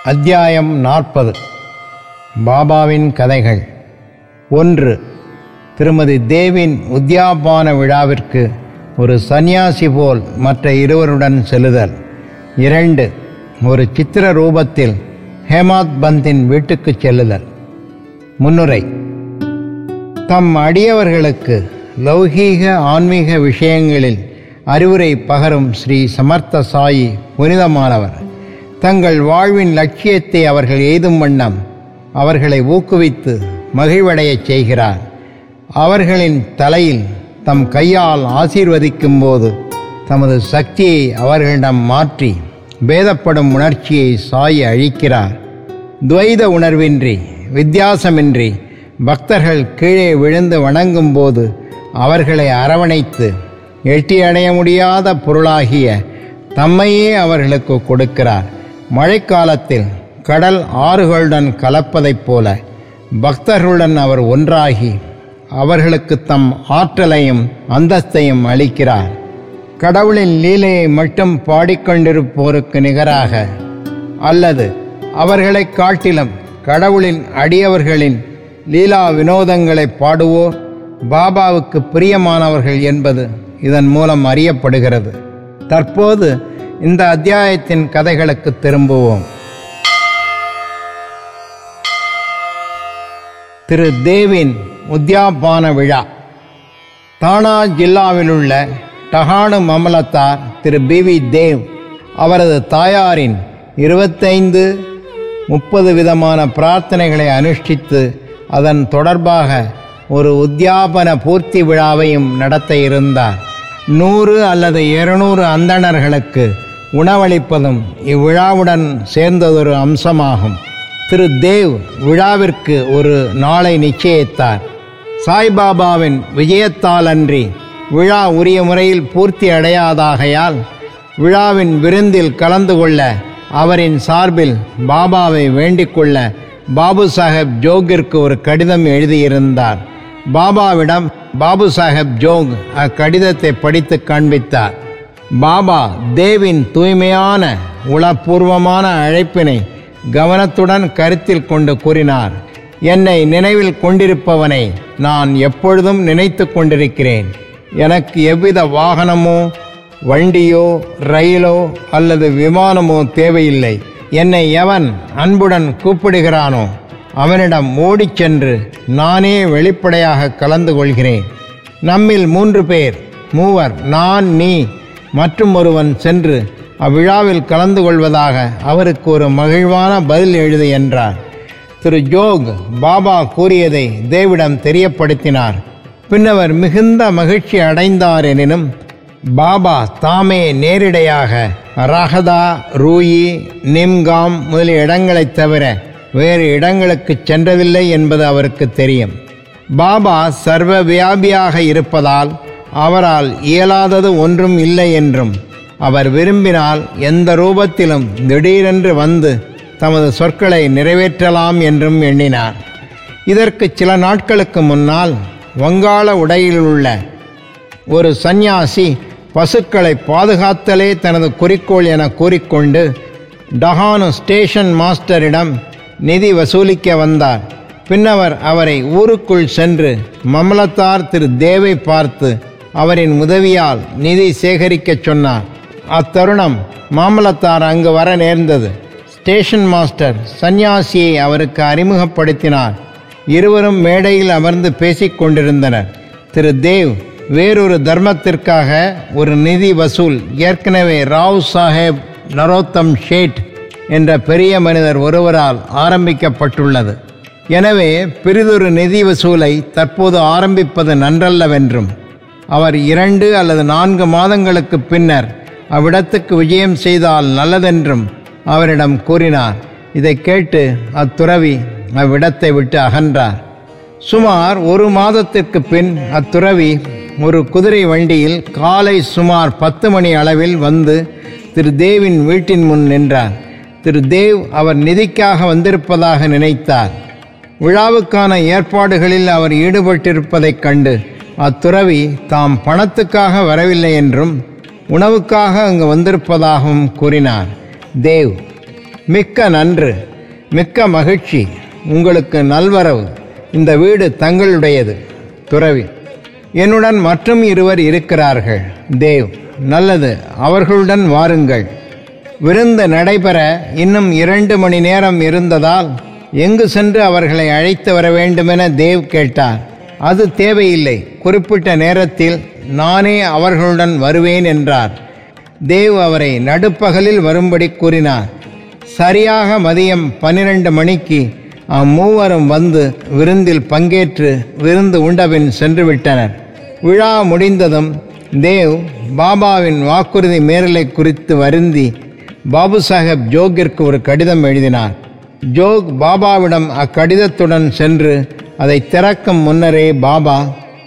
அத்தியாயம் நாற்பது பாபாவின் கதைகள் ஒன்று திருமதி தேவின் உத்தியாபான விழாவிற்கு ஒரு சந்நியாசி போல் மற்ற இருவருடன் செல்லுதல் இரண்டு ஒரு சித்திர ரூபத்தில் ஹேமாத் பந்தின் வீட்டுக்கு செல்லுதல் முன்னுரை தம் அடியவர்களுக்கு லௌகீக ஆன்மீக விஷயங்களில் அறிவுரை பகரும் ஸ்ரீ சமர்த்த சாயி புனிதமானவர் தங்கள் வாழ்வின் லட்சியத்தை அவர்கள் எய்தும் வண்ணம் அவர்களை ஊக்குவித்து மகிழ்வடையச் செய்கிறார் அவர்களின் தலையில் தம் கையால் ஆசீர்வதிக்கும் போது தமது சக்தியை அவர்களிடம் மாற்றி பேதப்படும் உணர்ச்சியை சாயி அழிக்கிறார் துவைத உணர்வின்றி வித்தியாசமின்றி பக்தர்கள் கீழே விழுந்து வணங்கும்போது அவர்களை அரவணைத்து எட்டி அடைய முடியாத பொருளாகிய தம்மையே அவர்களுக்கு கொடுக்கிறார் மழைக்காலத்தில் கடல் ஆறுகளுடன் கலப்பதைப் போல பக்தர்களுடன் அவர் ஒன்றாகி அவர்களுக்கு தம் ஆற்றலையும் அந்தஸ்தையும் அளிக்கிறார் கடவுளின் லீலையை மட்டும் பாடிக்கொண்டிருப்போருக்கு நிகராக அல்லது அவர்களைக் காட்டிலும் கடவுளின் அடியவர்களின் லீலா வினோதங்களை பாடுவோர் பாபாவுக்கு பிரியமானவர்கள் என்பது இதன் மூலம் அறியப்படுகிறது தற்போது இந்த அத்தியாயத்தின் கதைகளுக்கு திரும்புவோம் திரு தேவின் உத்தியாபான விழா தானா ஜில்லாவிலுள்ள டஹானு மமலத்தார் திரு பி வி தேவ் அவரது தாயாரின் இருபத்தைந்து முப்பது விதமான பிரார்த்தனைகளை அனுஷ்டித்து அதன் தொடர்பாக ஒரு உத்தியாபன பூர்த்தி விழாவையும் நடத்த இருந்தார் நூறு அல்லது இருநூறு அந்தணர்களுக்கு உணவளிப்பதும் இவ்விழாவுடன் சேர்ந்ததொரு அம்சமாகும் திரு தேவ் விழாவிற்கு ஒரு நாளை நிச்சயித்தார் சாய்பாபாவின் விஜயத்தாலன்றி விழா உரிய முறையில் பூர்த்தி அடையாதாகையால் விழாவின் விருந்தில் கலந்து கொள்ள அவரின் சார்பில் பாபாவை வேண்டிக் கொள்ள பாபு சாஹேப் ஜோகிற்கு ஒரு கடிதம் எழுதியிருந்தார் பாபாவிடம் பாபு சாஹேப் ஜோக் அக்கடிதத்தை படித்து காண்பித்தார் பாபா தேவின் தூய்மையான உளப்பூர்வமான அழைப்பினை கவனத்துடன் கருத்தில் கொண்டு கூறினார் என்னை நினைவில் கொண்டிருப்பவனை நான் எப்பொழுதும் நினைத்து கொண்டிருக்கிறேன் எனக்கு எவ்வித வாகனமோ வண்டியோ ரயிலோ அல்லது விமானமோ தேவையில்லை என்னை எவன் அன்புடன் கூப்பிடுகிறானோ அவனிடம் ஓடிச் சென்று நானே வெளிப்படையாக கலந்து கொள்கிறேன் நம்மில் மூன்று பேர் மூவர் நான் நீ மற்றும் ஒருவன் சென்று அவ்விழாவில் கலந்து கொள்வதாக அவருக்கு ஒரு மகிழ்வான பதில் எழுது என்றார் திரு ஜோக் பாபா கூறியதை தேவிடம் தெரியப்படுத்தினார் பின்னவர் மிகுந்த மகிழ்ச்சி அடைந்தார் எனினும் பாபா தாமே நேரிடையாக ரகதா ரூயி நிம்காம் முதலிய இடங்களைத் தவிர வேறு இடங்களுக்கு சென்றதில்லை என்பது அவருக்கு தெரியும் பாபா சர்வ வியாபியாக இருப்பதால் அவரால் இயலாதது ஒன்றும் இல்லை என்றும் அவர் விரும்பினால் எந்த ரூபத்திலும் திடீரென்று வந்து தமது சொற்களை நிறைவேற்றலாம் என்றும் எண்ணினார் இதற்கு சில நாட்களுக்கு முன்னால் வங்காள உடையில் உள்ள ஒரு சந்நியாசி பசுக்களை பாதுகாத்தலே தனது குறிக்கோள் என கூறிக்கொண்டு டஹானு ஸ்டேஷன் மாஸ்டரிடம் நிதி வசூலிக்க வந்தார் பின்னவர் அவரை ஊருக்குள் சென்று மமலத்தார் திரு தேவை பார்த்து அவரின் உதவியால் நிதி சேகரிக்கச் சொன்னார் அத்தருணம் மாமலத்தார் அங்கு வர நேர்ந்தது ஸ்டேஷன் மாஸ்டர் சந்நியாசியை அவருக்கு அறிமுகப்படுத்தினார் இருவரும் மேடையில் அமர்ந்து பேசிக் கொண்டிருந்தனர் திரு தேவ் வேறொரு தர்மத்திற்காக ஒரு நிதி வசூல் ஏற்கனவே ராவ் சாஹேப் நரோத்தம் ஷேட் என்ற பெரிய மனிதர் ஒருவரால் ஆரம்பிக்கப்பட்டுள்ளது எனவே பிறிதொரு நிதி வசூலை தற்போது ஆரம்பிப்பது நன்றல்லவென்றும் அவர் இரண்டு அல்லது நான்கு மாதங்களுக்கு பின்னர் அவ்விடத்துக்கு விஜயம் செய்தால் நல்லதென்றும் அவரிடம் கூறினார் இதை கேட்டு அத்துறவி அவ்விடத்தை விட்டு அகன்றார் சுமார் ஒரு மாதத்திற்கு பின் அத்துறவி ஒரு குதிரை வண்டியில் காலை சுமார் பத்து மணி அளவில் வந்து திரு தேவின் வீட்டின் முன் நின்றார் திரு தேவ் அவர் நிதிக்காக வந்திருப்பதாக நினைத்தார் விழாவுக்கான ஏற்பாடுகளில் அவர் ஈடுபட்டிருப்பதைக் கண்டு அத்துறவி தாம் பணத்துக்காக வரவில்லை என்றும் உணவுக்காக அங்கு வந்திருப்பதாகவும் கூறினார் தேவ் மிக்க நன்று மிக்க மகிழ்ச்சி உங்களுக்கு நல்வரவு இந்த வீடு தங்களுடையது துறவி என்னுடன் மற்றும் இருவர் இருக்கிறார்கள் தேவ் நல்லது அவர்களுடன் வாருங்கள் விருந்து நடைபெற இன்னும் இரண்டு மணி நேரம் இருந்ததால் எங்கு சென்று அவர்களை அழைத்து வர வேண்டுமென தேவ் கேட்டார் அது தேவையில்லை குறிப்பிட்ட நேரத்தில் நானே அவர்களுடன் வருவேன் என்றார் தேவ் அவரை நடுப்பகலில் வரும்படி கூறினார் சரியாக மதியம் பன்னிரண்டு மணிக்கு அம்மூவரும் வந்து விருந்தில் பங்கேற்று விருந்து உண்டபின் சென்று விட்டனர் விழா முடிந்ததும் தேவ் பாபாவின் வாக்குறுதி மேரலை குறித்து வருந்தி பாபு சாஹேப் ஜோகிற்கு ஒரு கடிதம் எழுதினார் ஜோக் பாபாவிடம் அக்கடிதத்துடன் சென்று அதை திறக்கும் முன்னரே பாபா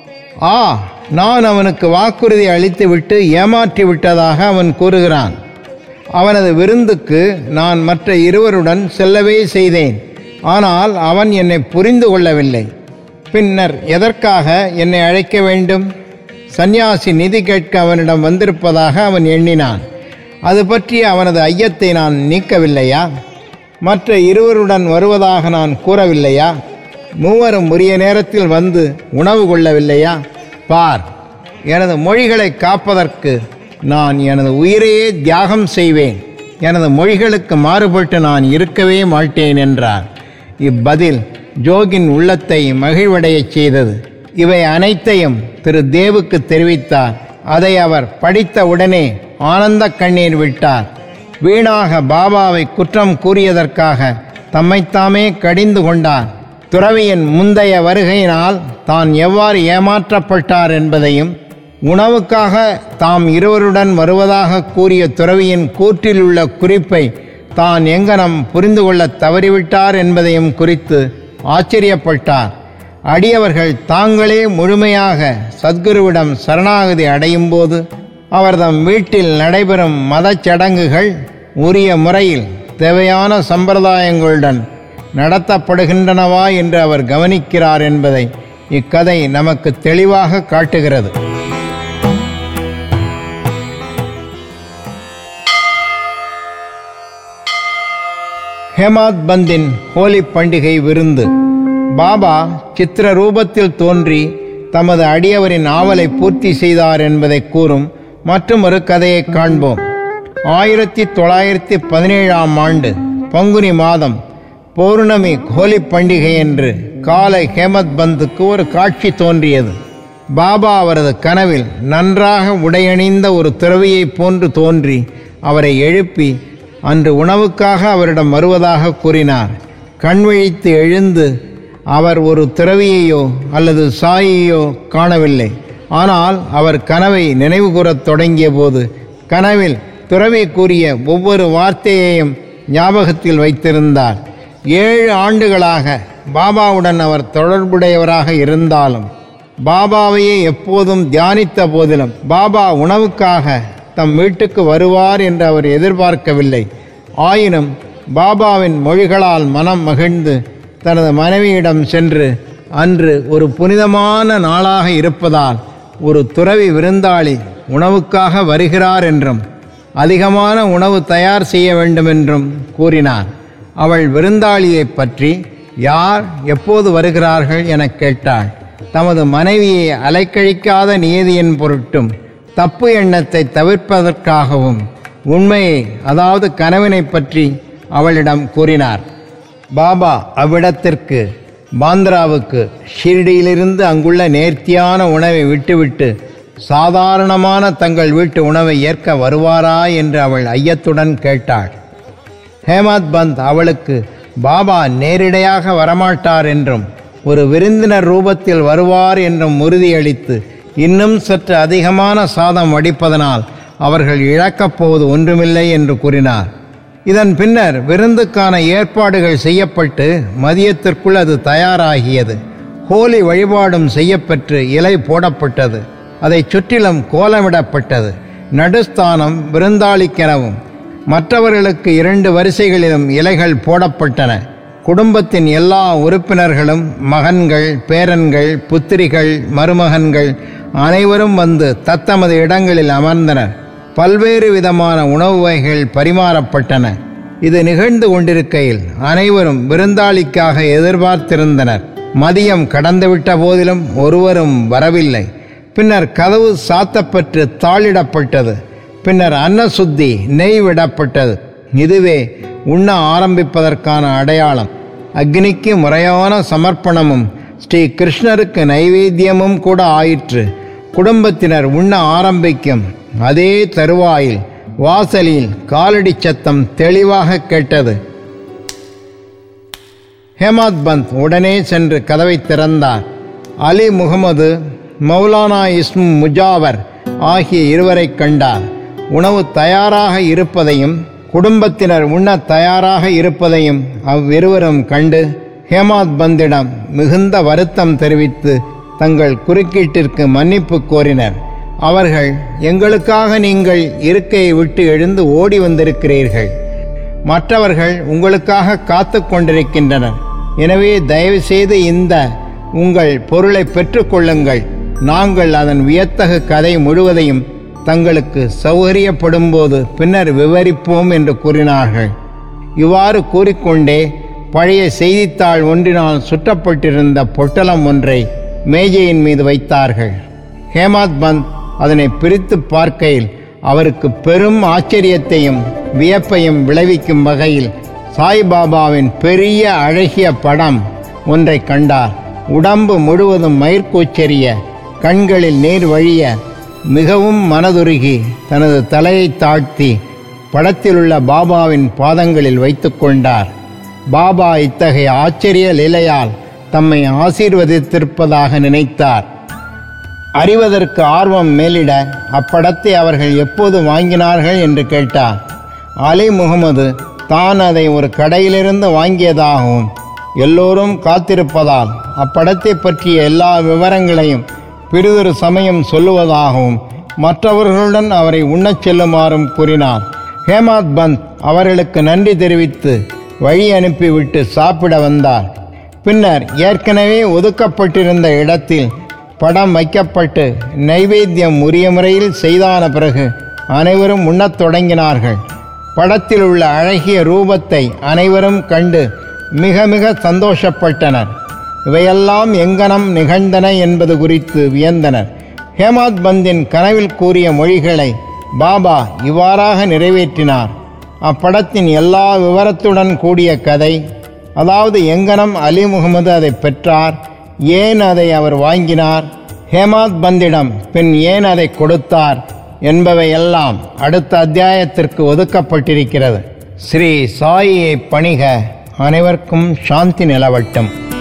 ஆ நான் அவனுக்கு வாக்குறுதி அளித்துவிட்டு ஏமாற்றி விட்டதாக அவன் கூறுகிறான் அவனது விருந்துக்கு நான் மற்ற இருவருடன் செல்லவே செய்தேன் ஆனால் அவன் என்னை புரிந்து கொள்ளவில்லை பின்னர் எதற்காக என்னை அழைக்க வேண்டும் சந்நியாசி நிதி கேட்க அவனிடம் வந்திருப்பதாக அவன் எண்ணினான் அது பற்றி அவனது ஐயத்தை நான் நீக்கவில்லையா மற்ற இருவருடன் வருவதாக நான் கூறவில்லையா மூவரும் உரிய நேரத்தில் வந்து உணவு கொள்ளவில்லையா பார் எனது மொழிகளை காப்பதற்கு நான் எனது உயிரையே தியாகம் செய்வேன் எனது மொழிகளுக்கு மாறுபட்டு நான் இருக்கவே மாட்டேன் என்றார் இப்பதில் ஜோகின் உள்ளத்தை மகிழ்வடையச் செய்தது இவை அனைத்தையும் திரு தேவுக்கு தெரிவித்தார் அதை அவர் படித்த உடனே ஆனந்த கண்ணீர் விட்டார் வீணாக பாபாவை குற்றம் கூறியதற்காக தம்மைத்தாமே கடிந்து கொண்டார் துறவியின் முந்தைய வருகையினால் தான் எவ்வாறு ஏமாற்றப்பட்டார் என்பதையும் உணவுக்காக தாம் இருவருடன் வருவதாக கூறிய துறவியின் கூற்றில் உள்ள குறிப்பை தான் எங்கனம் புரிந்து கொள்ளத் தவறிவிட்டார் என்பதையும் குறித்து ஆச்சரியப்பட்டார் அடியவர்கள் தாங்களே முழுமையாக சத்குருவிடம் சரணாகதி அடையும் போது அவர்தம் வீட்டில் நடைபெறும் மதச் சடங்குகள் உரிய முறையில் தேவையான சம்பிரதாயங்களுடன் நடத்தப்படுகின்றனவா என்று அவர் கவனிக்கிறார் என்பதை இக்கதை நமக்கு தெளிவாக காட்டுகிறது ஹேமாத் பந்தின் ஹோலி பண்டிகை விருந்து பாபா சித்திர ரூபத்தில் தோன்றி தமது அடியவரின் ஆவலை பூர்த்தி செய்தார் என்பதை கூறும் மற்றொரு கதையை காண்போம் ஆயிரத்தி தொள்ளாயிரத்தி பதினேழாம் ஆண்டு பங்குனி மாதம் பௌர்ணமி ஹோலி பண்டிகை என்று காலை ஹேமத் பந்துக்கு ஒரு காட்சி தோன்றியது பாபா அவரது கனவில் நன்றாக உடையணிந்த ஒரு துறவியைப் போன்று தோன்றி அவரை எழுப்பி அன்று உணவுக்காக அவரிடம் வருவதாக கூறினார் கண் விழித்து எழுந்து அவர் ஒரு துறவியையோ அல்லது சாயையோ காணவில்லை ஆனால் அவர் கனவை நினைவு கூறத் தொடங்கிய போது கனவில் துறவி கூறிய ஒவ்வொரு வார்த்தையையும் ஞாபகத்தில் வைத்திருந்தார் ஏழு ஆண்டுகளாக பாபாவுடன் அவர் தொடர்புடையவராக இருந்தாலும் பாபாவையே எப்போதும் தியானித்த போதிலும் பாபா உணவுக்காக தம் வீட்டுக்கு வருவார் என்று அவர் எதிர்பார்க்கவில்லை ஆயினும் பாபாவின் மொழிகளால் மனம் மகிழ்ந்து தனது மனைவியிடம் சென்று அன்று ஒரு புனிதமான நாளாக இருப்பதால் ஒரு துறவி விருந்தாளி உணவுக்காக வருகிறார் என்றும் அதிகமான உணவு தயார் செய்ய வேண்டுமென்றும் கூறினார் அவள் விருந்தாளியைப் பற்றி யார் எப்போது வருகிறார்கள் எனக் கேட்டாள் தமது மனைவியை அலைக்கழிக்காத நியதியின் பொருட்டும் தப்பு எண்ணத்தை தவிர்ப்பதற்காகவும் உண்மையை அதாவது கனவினை பற்றி அவளிடம் கூறினார் பாபா அவ்விடத்திற்கு பாந்திராவுக்கு ஷிர்டியிலிருந்து அங்குள்ள நேர்த்தியான உணவை விட்டுவிட்டு சாதாரணமான தங்கள் வீட்டு உணவை ஏற்க வருவாரா என்று அவள் ஐயத்துடன் கேட்டாள் ஹேமத் பந்த் அவளுக்கு பாபா நேரிடையாக வரமாட்டார் என்றும் ஒரு விருந்தினர் ரூபத்தில் வருவார் என்றும் உறுதியளித்து இன்னும் சற்று அதிகமான சாதம் வடிப்பதனால் அவர்கள் இழக்கப் போவது ஒன்றுமில்லை என்று கூறினார் இதன் பின்னர் விருந்துக்கான ஏற்பாடுகள் செய்யப்பட்டு மதியத்திற்குள் அது தயாராகியது ஹோலி வழிபாடும் செய்யப்பெற்று இலை போடப்பட்டது அதைச் சுற்றிலும் கோலமிடப்பட்டது நடுஸ்தானம் விருந்தாளிக்கெனவும் மற்றவர்களுக்கு இரண்டு வரிசைகளிலும் இலைகள் போடப்பட்டன குடும்பத்தின் எல்லா உறுப்பினர்களும் மகன்கள் பேரன்கள் புத்திரிகள் மருமகன்கள் அனைவரும் வந்து தத்தமது இடங்களில் அமர்ந்தனர் பல்வேறு விதமான உணவு வகைகள் பரிமாறப்பட்டன இது நிகழ்ந்து கொண்டிருக்கையில் அனைவரும் விருந்தாளிக்காக எதிர்பார்த்திருந்தனர் மதியம் கடந்துவிட்ட போதிலும் ஒருவரும் வரவில்லை பின்னர் கதவு சாத்தப்பட்டு தாளிடப்பட்டது பின்னர் அன்னசுத்தி நெய் விடப்பட்டது இதுவே உண்ண ஆரம்பிப்பதற்கான அடையாளம் அக்னிக்கு முறையான சமர்ப்பணமும் ஸ்ரீ கிருஷ்ணருக்கு நைவேத்தியமும் கூட ஆயிற்று குடும்பத்தினர் உண்ண ஆரம்பிக்கும் அதே தருவாயில் வாசலில் காலடி சத்தம் தெளிவாக கேட்டது ஹேமாத் பந்த் உடனே சென்று கதவை திறந்தார் அலி முகமது மௌலானா இஸ்மு முஜாவர் ஆகிய இருவரைக் கண்டார் உணவு தயாராக இருப்பதையும் குடும்பத்தினர் உண்ண தயாராக இருப்பதையும் அவ்விருவரும் கண்டு ஹேமாத் பந்திடம் மிகுந்த வருத்தம் தெரிவித்து தங்கள் குறுக்கீட்டிற்கு மன்னிப்பு கோரினர் அவர்கள் எங்களுக்காக நீங்கள் இருக்கையை விட்டு எழுந்து ஓடி வந்திருக்கிறீர்கள் மற்றவர்கள் உங்களுக்காக காத்து கொண்டிருக்கின்றனர் எனவே தயவு செய்து இந்த உங்கள் பொருளை பெற்றுக்கொள்ளுங்கள் நாங்கள் அதன் வியத்தகு கதை முழுவதையும் தங்களுக்கு சௌகரியப்படும் போது பின்னர் விவரிப்போம் என்று கூறினார்கள் இவ்வாறு கூறிக்கொண்டே பழைய செய்தித்தாள் ஒன்றினால் சுற்றப்பட்டிருந்த பொட்டலம் ஒன்றை மேஜையின் மீது வைத்தார்கள் ஹேமாத் பந்த் அதனை பிரித்து பார்க்கையில் அவருக்கு பெரும் ஆச்சரியத்தையும் வியப்பையும் விளைவிக்கும் வகையில் சாய்பாபாவின் பெரிய அழகிய படம் ஒன்றை கண்டார் உடம்பு முழுவதும் மயிர்கூச்செறிய கண்களில் நீர் வழிய மிகவும் மனதுருகி தனது தலையை தாழ்த்தி படத்திலுள்ள பாபாவின் பாதங்களில் வைத்து கொண்டார் பாபா இத்தகைய ஆச்சரிய லீலையால் தம்மை ஆசீர்வதித்திருப்பதாக நினைத்தார் அறிவதற்கு ஆர்வம் மேலிட அப்படத்தை அவர்கள் எப்போது வாங்கினார்கள் என்று கேட்டார் அலி முகமது தான் அதை ஒரு கடையிலிருந்து வாங்கியதாகவும் எல்லோரும் காத்திருப்பதால் அப்படத்தை பற்றிய எல்லா விவரங்களையும் பிறிதொரு சமயம் சொல்லுவதாகவும் மற்றவர்களுடன் அவரை உண்ணச் செல்லுமாறும் கூறினார் ஹேமாத் பந்த் அவர்களுக்கு நன்றி தெரிவித்து வழி அனுப்பிவிட்டு சாப்பிட வந்தார் பின்னர் ஏற்கனவே ஒதுக்கப்பட்டிருந்த இடத்தில் படம் வைக்கப்பட்டு நைவேத்தியம் உரிய முறையில் செய்தான பிறகு அனைவரும் உண்ணத் தொடங்கினார்கள் படத்தில் உள்ள அழகிய ரூபத்தை அனைவரும் கண்டு மிக மிக சந்தோஷப்பட்டனர் இவையெல்லாம் எங்கனம் நிகழ்ந்தன என்பது குறித்து வியந்தனர் ஹேமாத் பந்தின் கனவில் கூறிய மொழிகளை பாபா இவ்வாறாக நிறைவேற்றினார் அப்படத்தின் எல்லா விவரத்துடன் கூடிய கதை அதாவது எங்கனம் அலி முகமது அதை பெற்றார் ஏன் அதை அவர் வாங்கினார் ஹேமாத் பந்திடம் பின் ஏன் அதை கொடுத்தார் என்பவையெல்லாம் அடுத்த அத்தியாயத்திற்கு ஒதுக்கப்பட்டிருக்கிறது ஸ்ரீ சாயியை பணிக அனைவருக்கும் சாந்தி நிலவட்டும்